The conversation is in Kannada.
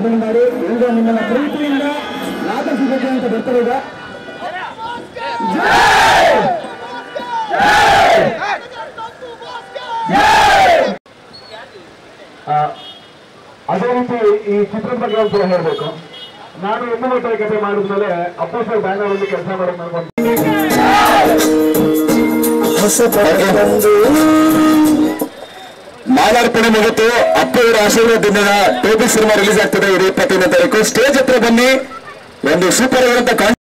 ಬಂದ್ ಮಾಡಿ ಈಗ ನಿಮ್ಮನ್ನ ಪ್ರೀತಿಯಿಂದ ನಾಟಕ ಅಂತ ಬರ್ತಾರೆ ಈಗ ಆ, ಅದೇ ರೀತಿ ಈ ಚಿತ್ರದ ಬಗ್ಗೆ ಒಂದ್ಸಲ ಹೇಳ್ಬೇಕು ನಾನು ಎಮ್ಮು ಮಟ್ಟ ಕಥೆ ಮಾಡಿದ್ಮೇಲೆ ಅಪ್ಪು ಸರ್ ಬ್ಯಾನರ್ ಅಲ್ಲಿ ಕೆಲಸ ಮಾಡೋದು ನನಗೊಂದು ಮಾಲಾರ್ಪಣೆ ಮುಗಿತು ಅಪ್ಪವರ ಆಶೀರ್ವಾದದಿಂದ ಟೋಬಿ ಸಿನಿಮಾ ರಿಲೀಸ್ ಆಗ್ತದೆ ಇದು ಇಪ್ಪತ್ತೊಂದನೇ ತಾರೀಕು ಸ್ಟೇಜ್ ಹತ್ರ ಬನ್ನಿ ಒಂದು ಸೂಪರ್ ಆಗಿರುವಂತ